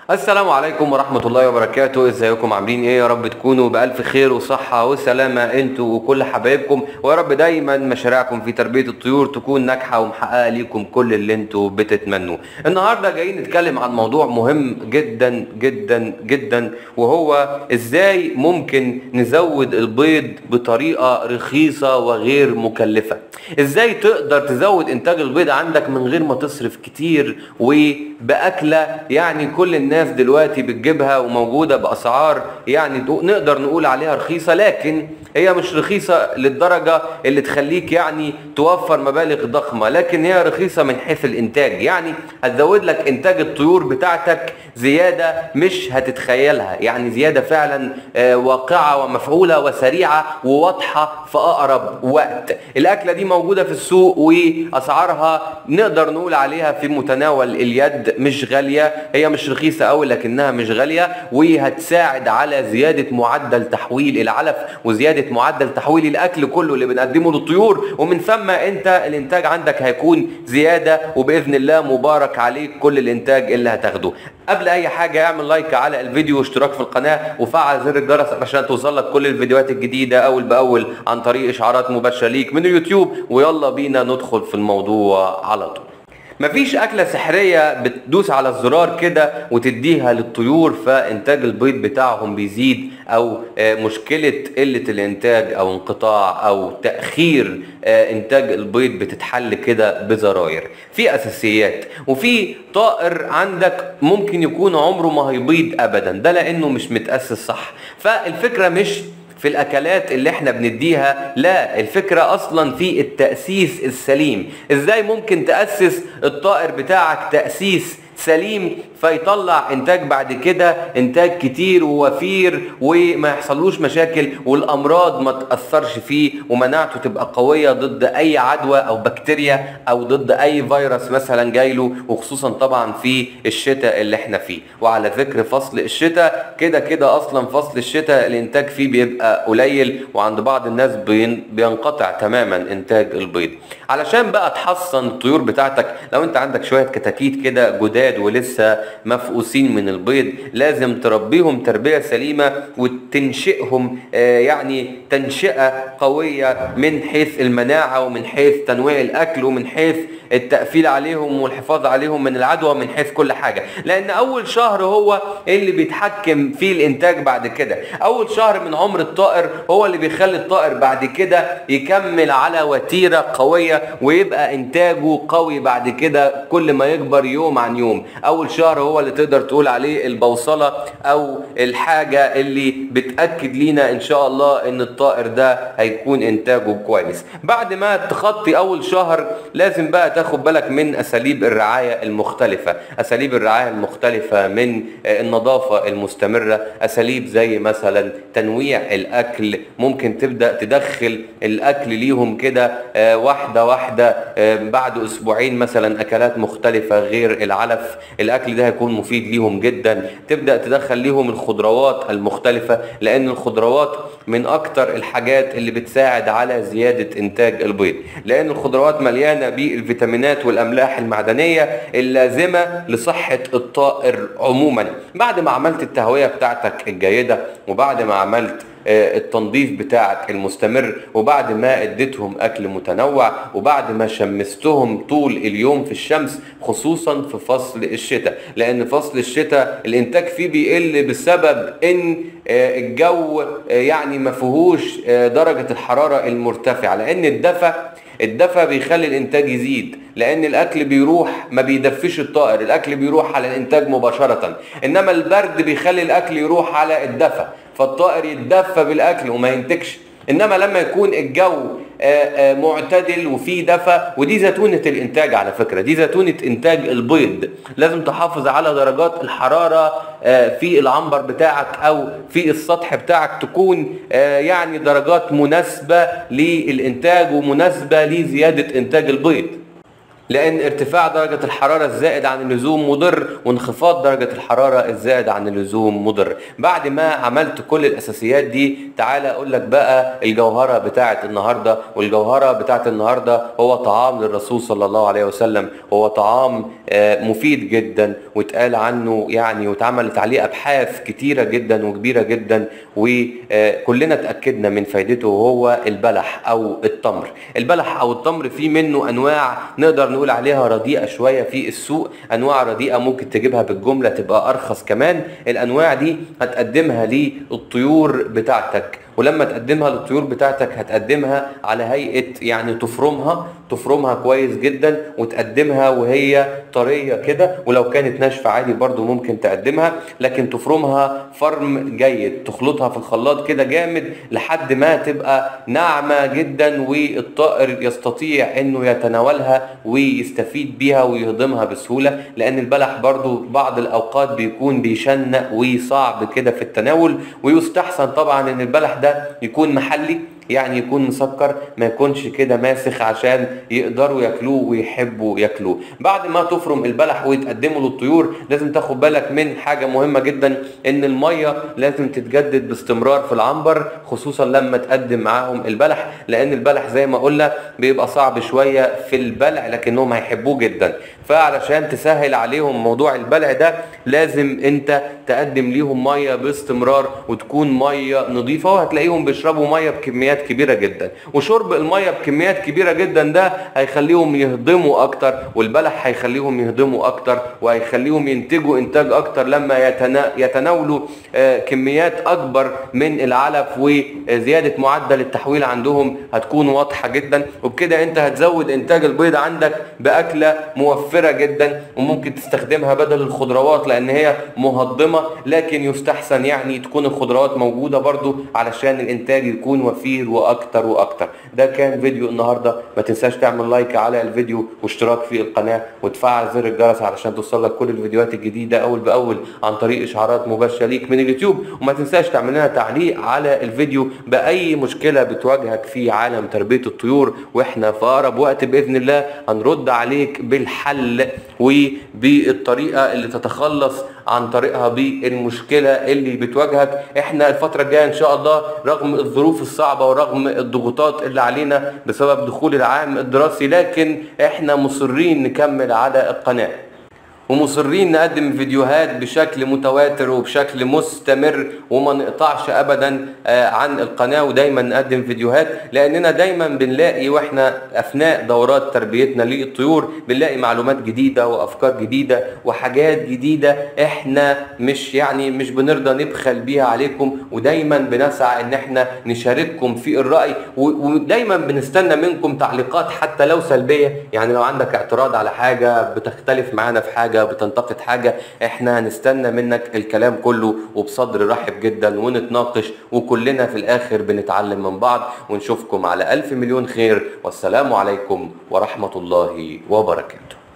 السلام عليكم ورحمة الله وبركاته ازيكم عاملين ايه يا رب تكونوا بألف خير وصحة وسلامة انتوا وكل حبايبكم ويا رب دايما مشاريعكم في تربية الطيور تكون ناجحة ومحققة ليكم كل اللي انتوا بتتمنوه النهاردة جايين نتكلم عن موضوع مهم جدا جدا جدا وهو ازاي ممكن نزود البيض بطريقة رخيصة وغير مكلفة ازاي تقدر تزود انتاج البيض عندك من غير ما تصرف كتير وبأكلة يعني كل الناس دلوقتي بتجيبها وموجودة بأسعار يعني نقدر نقول عليها رخيصة لكن هي مش رخيصة للدرجة اللي تخليك يعني توفر مبالغ ضخمة لكن هي رخيصة من حيث الانتاج يعني هتزود لك انتاج الطيور بتاعتك زيادة مش هتتخيلها يعني زيادة فعلا آه، واقعة ومفعولة وسريعة وواضحة في اقرب وقت الاكلة دي موجودة في السوق واسعارها نقدر نقول عليها في متناول اليد مش غالية هي مش رخيصة قوي لكنها مش غالية وهتساعد على زيادة معدل تحويل العلف وزيادة معدل تحويل الاكل كله اللي بنقدمه للطيور ومن ثم انت الانتاج عندك هيكون زيادة وباذن الله مبارك عليك كل الانتاج اللي هتاخده قبل اي حاجة اعمل لايك على الفيديو واشتراك في القناة وفعل زر الجرس عشان توصل لك كل الفيديوهات الجديدة اول باول عن طريق اشعارات مباشرة ليك من اليوتيوب ويلا بينا ندخل في الموضوع على طول مفيش أكلة سحرية بتدوس على الزرار كده وتديها للطيور فإنتاج البيض بتاعهم بيزيد أو آه، مشكلة قلة الإنتاج أو انقطاع أو تأخير آه، إنتاج البيض بتتحل كده بزراير في أساسيات وفي طائر عندك ممكن يكون عمره ما هيبيض أبدا ده لأنه مش متأسس صح فالفكرة مش في الاكلات اللي احنا بنديها لا الفكرة اصلا في التأسيس السليم ازاي ممكن تأسس الطائر بتاعك تأسيس سليم فيطلع انتاج بعد كده انتاج كتير ووفير وما يحصلوش مشاكل والامراض ما تاثرش فيه ومناعته تبقى قويه ضد اي عدوى او بكتيريا او ضد اي فيروس مثلا جاي له وخصوصا طبعا في الشتاء اللي احنا فيه وعلى ذكر فصل الشتاء كده كده اصلا فصل الشتاء الانتاج فيه بيبقى قليل وعند بعض الناس بين- بينقطع تماما انتاج البيض علشان بقى تحصن الطيور بتاعتك لو انت عندك شويه كتاكيت كده جداد ولسه مفقوسين من البيض لازم تربيهم تربيه سليمه وتنشئهم آه، يعني تنشئه قويه من حيث المناعه ومن حيث تنويع الاكل ومن حيث التقفيل عليهم والحفاظ عليهم من العدوى من حيث كل حاجه لان اول شهر هو اللي بيتحكم فيه الانتاج بعد كده اول شهر من عمر الطائر هو اللي بيخلي الطائر بعد كده يكمل على وتيره قويه ويبقى انتاجه قوي بعد كده كل ما يكبر يوم عن يوم اول شهر هو اللي تقدر تقول عليه البوصله او الحاجه اللي بتاكد لينا ان شاء الله ان الطائر ده هيكون انتاجه كويس بعد ما تخطي اول شهر لازم بقى تاخد بالك من اساليب الرعايه المختلفه اساليب الرعايه المختلفه من آه، النظافه المستمره اساليب زي مثلا تنويع الاكل ممكن تبدا تدخل الاكل ليهم كده آه، واحده واحده آه، بعد اسبوعين مثلا اكلات مختلفه غير العلف الاكل ده هيكون مفيد ليهم جدا تبدا تدخل ليهم الخضروات المختلفه لان الخضروات من اكتر الحاجات اللي بتساعد على زياده انتاج البيض لان الخضروات مليانه بالفيتامينات والاملاح المعدنيه اللازمه لصحه الطائر عموما بعد ما عملت التهويه بتاعتك الجيده وبعد ما عملت آه، التنظيف بتاعك المستمر وبعد ما اديتهم اكل متنوع وبعد ما شمستهم طول اليوم في الشمس خصوصا في فصل الشتاء لان فصل الشتاء الانتاج فيه بيقل بسبب ان آه، الجو آه، يعني ما فيهوش آه، درجة الحرارة المرتفعة لان الدفى الدفى بيخلي الانتاج يزيد لان الاكل بيروح ما بيدفيش الطائر الاكل بيروح على الانتاج مباشرة انما البرد بيخلي الاكل يروح على الدفى فالطائر يتدفى بالاكل وما ينتجش انما لما يكون الجو آه، آه، معتدل وفيه دفى ودي زتونة الانتاج على فكرة دي زتونة انتاج البيض لازم تحافظ على درجات الحرارة آه، في العنبر بتاعك او في السطح بتاعك تكون آه، يعني درجات مناسبة للانتاج ومناسبة لزيادة انتاج البيض لان ارتفاع درجة الحرارة الزائد عن اللزوم مضر وانخفاض درجة الحرارة الزائد عن اللزوم مضر بعد ما عملت كل الاساسيات دي تعالى اقول لك بقى الجوهرة بتاعت النهاردة والجوهرة بتاعت النهاردة هو طعام للرسول صلى الله عليه وسلم هو طعام آه، مفيد جدا واتقال عنه يعني واتعملت عليه ابحاث كتيرة جدا وكبيرة جدا وكلنا اتأكدنا من فايدته وهو البلح او التمر البلح او التمر فيه منه انواع نقدر نقول عليها رديئة شوية في السوق انواع رديئة ممكن تجيبها بالجملة تبقى ارخص كمان الانواع دي هتقدمها للطيور بتاعتك ولما تقدمها للطيور بتاعتك هتقدمها على هيئة يعني تفرمها تفرمها كويس جدا وتقدمها وهي طرية كده ولو كانت ناشفة عادي برضو ممكن تقدمها لكن تفرمها فرم جيد تخلطها في الخلاط كده جامد لحد ما تبقى ناعمة جدا والطائر يستطيع انه يتناولها ويستفيد بيها ويهضمها بسهولة لان البلح برضو بعض الاوقات بيكون بيشنق وصعب كده في التناول ويستحسن طبعا ان البلح ده يكون محلي يعني يكون مسكر ما يكونش كده ماسخ عشان يقدروا ياكلوه ويحبوا ياكلوه بعد ما تفرم البلح وتقدمه للطيور لازم تاخد بالك من حاجة مهمة جدا ان المية لازم تتجدد باستمرار في العنبر خصوصا لما تقدم معاهم البلح لان البلح زي ما قلنا بيبقى صعب شوية في البلع لكنهم هيحبوه جدا فعلشان تسهل عليهم موضوع البلع ده لازم انت تقدم ليهم مية باستمرار وتكون مية نظيفة وهتلاقيهم بيشربوا مية بكميات كبيرة جدا وشرب المية بكميات كبيرة جدا ده هيخليهم يهضموا اكتر والبلح هيخليهم يهضموا اكتر وهيخليهم ينتجوا انتاج اكتر لما يتنا... يتناولوا آه، كميات اكبر من العلف وزيادة معدل التحويل عندهم هتكون واضحة جدا وبكده انت هتزود انتاج البيض عندك باكلة موفرة جدا وممكن تستخدمها بدل الخضروات لان هي مهضمة لكن يستحسن يعني تكون الخضروات موجودة برضو علشان الانتاج يكون وفير واكتر واكتر ده كان فيديو النهاردة ما تنساش تعمل لايك على الفيديو واشتراك في القناة وتفعل زر الجرس علشان توصلك كل الفيديوهات الجديدة اول باول عن طريق اشعارات مباشرة ليك من اليوتيوب وما تنساش تعمل لنا تعليق على الفيديو باي مشكلة بتواجهك في عالم تربية الطيور واحنا في اقرب وقت باذن الله هنرد عليك بالحل وبالطريقة اللي تتخلص عن طريقها بالمشكلة اللي بتواجهك احنا الفترة الجاية ان شاء الله رغم الظروف الصعبة ورغم الضغوطات اللي علينا بسبب دخول العام الدراسي لكن احنا مصرين نكمل على القناة ومصرين نقدم فيديوهات بشكل متواتر وبشكل مستمر وما نقطعش ابدا آه، عن القناه ودايما نقدم فيديوهات لاننا دايما بنلاقي واحنا اثناء دورات تربيتنا للطيور بنلاقي معلومات جديده وافكار جديده وحاجات جديده احنا مش يعني مش بنرضى نبخل بيها عليكم ودايما بنسعى ان احنا نشارككم في الراي و- ودايما بنستنى منكم تعليقات حتى لو سلبيه يعني لو عندك اعتراض على حاجه بتختلف معانا في حاجه بتنتقد حاجه احنا هنستنى منك الكلام كله وبصدر رحب جدا ونتناقش وكلنا في الاخر بنتعلم من بعض ونشوفكم على الف مليون خير والسلام عليكم ورحمه الله وبركاته